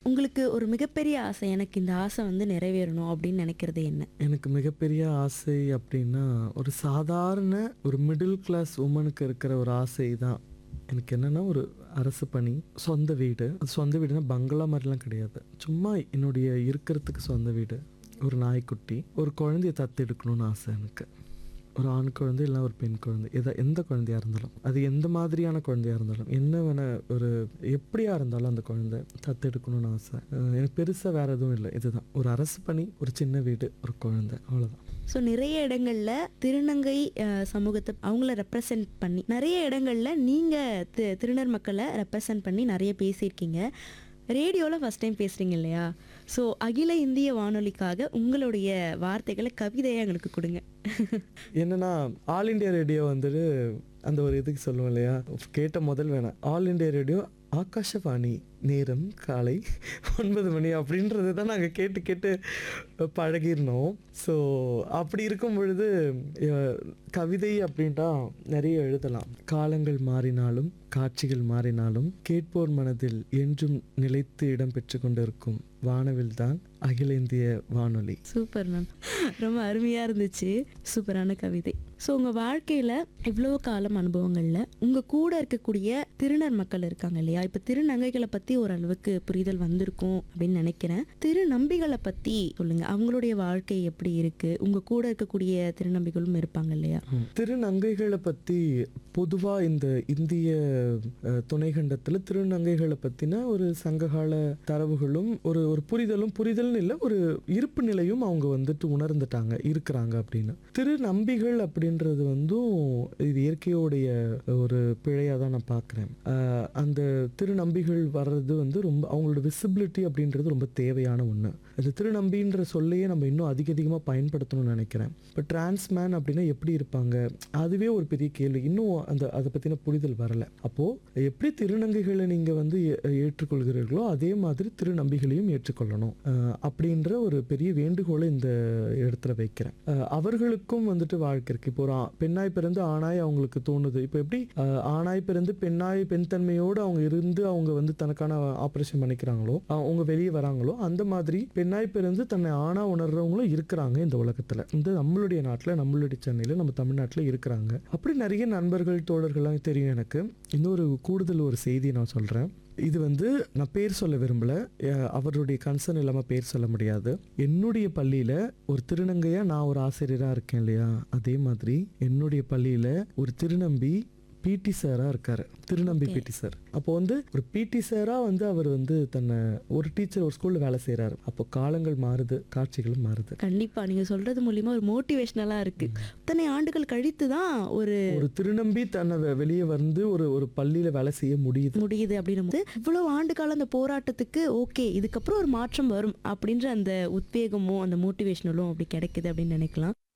உங்களுக்கு ஒரு மிகப்பெரிய ஆசை எனக்கு இந்த ஆசை வந்து நிறைவேறணும் அப்படின்னு நினைக்கிறது என்ன எனக்கு மிகப்பெரிய ஆசை அப்படின்னா ஒரு சாதாரண ஒரு மிடில் கிளாஸ் உமனுக்கு இருக்கிற ஒரு ஆசை தான் எனக்கு என்னன்னா ஒரு அரசு பணி சொந்த வீடு அது சொந்த வீடுனா பங்களா மாதிரிலாம் கிடையாது சும்மா என்னுடைய இருக்கிறதுக்கு சொந்த வீடு ஒரு நாய்க்குட்டி ஒரு குழந்தைய தத்தெடுக்கணும்னு ஆசை எனக்கு ஒரு ஆண் குழந்தை இல்லை ஒரு பெண் குழந்தை எதை எந்த குழந்தையா இருந்தாலும் அது எந்த மாதிரியான குழந்தையா இருந்தாலும் என்ன வேண ஒரு எப்படியா இருந்தாலும் அந்த குழந்தை தத்தெடுக்கணும்னு ஆசை அஹ் எனக்கு பெருசாக வேற எதுவும் இல்லை இதுதான் ஒரு அரசு பணி ஒரு சின்ன வீடு ஒரு குழந்தை அவ்வளோதான் ஸோ நிறைய இடங்கள்ல திருநங்கை அஹ், சமூகத்தை அவங்கள ரெப்ரசன்ட் பண்ணி நிறைய இடங்கள்ல நீங்க தி- திருநர் மக்களை ரெப்ரசன்ட் பண்ணி நிறைய பேசியிருக்கீங்க ரேடியோவில் ஃபஸ்ட் டைம் பேசுறீங்க இல்லையா ஸோ அகில இந்திய வானொலிக்காக உங்களுடைய வார்த்தைகளை கவிதையை எங்களுக்கு கொடுங்க என்னன்னா ஆல் இண்டியா ரேடியோ வந்துட்டு அந்த ஒரு இதுக்கு சொல்லுவோம் இல்லையா கேட்ட முதல் வேணாம் ஆல் இண்டியா ரேடியோ ஆகாஷவாணி நேரம் காலை ஒன்பது மணி அப்படின்றது தான் நாங்கள் கேட்டு கேட்டு பழகிருந்தோம் ஸோ அப்படி இருக்கும் பொழுது அஹ், கவிதை அப்படின்ட்டா நிறைய எழுதலாம் காலங்கள் மாறினாலும் காட்சிகள் மாறினாலும் கேட்போர் மனதில் என்றும் நிலைத்து இடம் பெற்று கொண்டிருக்கும் வானவில் தான் அகில இந்திய வானொலி சூப்பர் மேம் ரொம்ப அருமையாக இருந்துச்சு சூப்பரான கவிதை ஸோ உங்கள் வாழ்க்கையில் இவ்வளோ காலம் அனுபவங்களில் உங்கள் கூட இருக்கக்கூடிய திருநர் மக்கள் இருக்காங்க இல்லையா இப்போ திருநங்கைகளை பற்றி ஓரளவுக்கு புரிதல் வந்திருக்கும் அப்படின்னு நினைக்கிறேன் திருநம்பிகளை பற்றி சொல்லுங்கள் அவங்களுடைய வாழ்க்கை எப்படி இருக்குது உங்கள் கூட இருக்கக்கூடிய திருநம்பிகளும் இருப்பாங்க இல்லையா திருநங்கைகளை பற்றி பொதுவாக இந்த இந்திய அஹ், துணைக்கண்டத்தில் திருநங்கைகளை பற்றின ஒரு சங்ககால தரவுகளும் ஒரு ஒரு புரிதலும் புரிதல்னு இல்லை ஒரு இருப்பு நிலையும் அவங்க வந்துட்டு உணர்ந்துட்டாங்க இருக்கிறாங்க அப்படின்னு திருநம்பிகள் அப்படின்றது வந்தும் இது இயற்கையோடைய ஒரு பிழையாக தான் நான் பார்க்குறேன் அந்த திருநம்பிகள் வர்றது வந்து ரொம்ப அவங்களோட விசிபிலிட்டி அப்படின்றது ரொம்ப தேவையான ஒன்று அந்த திருநம்பின்ற சொல்லையே நம்ம இன்னும் அதிக அதிகமாக பயன்படுத்தணும்னு நினைக்கிறேன் இப்போ டிரான்ஸ்மேன் அப்படின்னா எப்படி இருப்பாங்க அதுவே ஒரு பெரிய கேள்வி இன்னும் அந்த அதை பற்றின புரிதல் வரலை அப்போது எப்படி திருநங்கைகளை நீங்கள் வந்து ஏ- ஏற்றுக்கொள்கிறீர்களோ அதே மாதிரி திருநம்பிகளையும் ஏற்றுக்கொள்ளணும் அஹ் அப்படின்ற ஒரு பெரிய வேண்டுகோளை இந்த இடத்துல வைக்கிறேன் அஹ் அவர்களுக்கும் வந்துட்டு வாழ்க்கை இருக்கு இப்போ ஒரு ஆ- பெண்ணாய் பிறந்து ஆணாய் அவங்களுக்கு தோணுது இப்போ எப்படி அஹ் ஆணாய் பிறந்து பெண்ணாய் பெண் தன்மையோடு அவங்க இருந்து அவங்க வந்து தனக்கான ஆப்ரேஷன் பண்ணிக்கிறாங்களோ அஹ் அவங்க வெளியே வராங்களோ அந்த மாதிரி பெண்ணாய் பிறந்து தன்னை ஆணா உணர்றவங்களும் இருக்கிறாங்க இந்த உலகத்துல இந்த நம்மளுடைய நாட்டுல நம்மளுடைய சென்னையில நம்ம தமிழ்நாட்டுல இருக்கிறாங்க அப்படி நிறைய நண்பர்கள் தோழர்கள்லாம் தெரியும் எனக்கு இன்னொரு கூடுதல் ஒரு செய்தியை நான் சொல்றேன் இது வந்து நான் பேர் சொல்ல விரும்பல அஹ் அவருடைய கன்சர்ன் இல்லாமல் பேர் சொல்ல முடியாது என்னுடைய பள்ளியில் ஒரு திருநங்கையாக நான் ஒரு ஆசிரியராக இருக்கேன் இல்லையா அதே மாதிரி என்னுடைய பள்ளியில் ஒரு திருநம்பி பிடி சாராக இருக்காரு திருநம்பி Okay. பிடி சார் அப்போ வந்து ஒரு பிடி சாராக வந்து அவர் வந்து தன்னை ஒரு டீச்சர் ஒரு ஸ்கூலில் வேலை செய்கிறாரு அப்போ காலங்கள் மாறுது காட்சிகளும் மாறுது கண்டிப்பாக நீங்கள் சொல்கிறது மூலிமா ஒரு மோட்டிவேஷ்னலாக இருக்குது இத்தனை ஆண்டுகள் கழித்து தான் ஒரு ஒரு திருநம்பி தன்னை வெ- வெளியே வந்து ஒரு ஒரு பள்ளியில் வேலை செய்ய முடியுது முடியுது அப்படின்னும் போது இவ்வளவு ஆண்டு காலம் அந்த போராட்டத்துக்கு ஓகே இதுக்கப்புறம் ஒரு மாற்றம் வரும் அப்படின்ற அந்த உத்வேகமும் அந்த மோட்டிவேஷனலும் அப்படி கிடைக்குது அப்படின்னு நினைக்கலாம்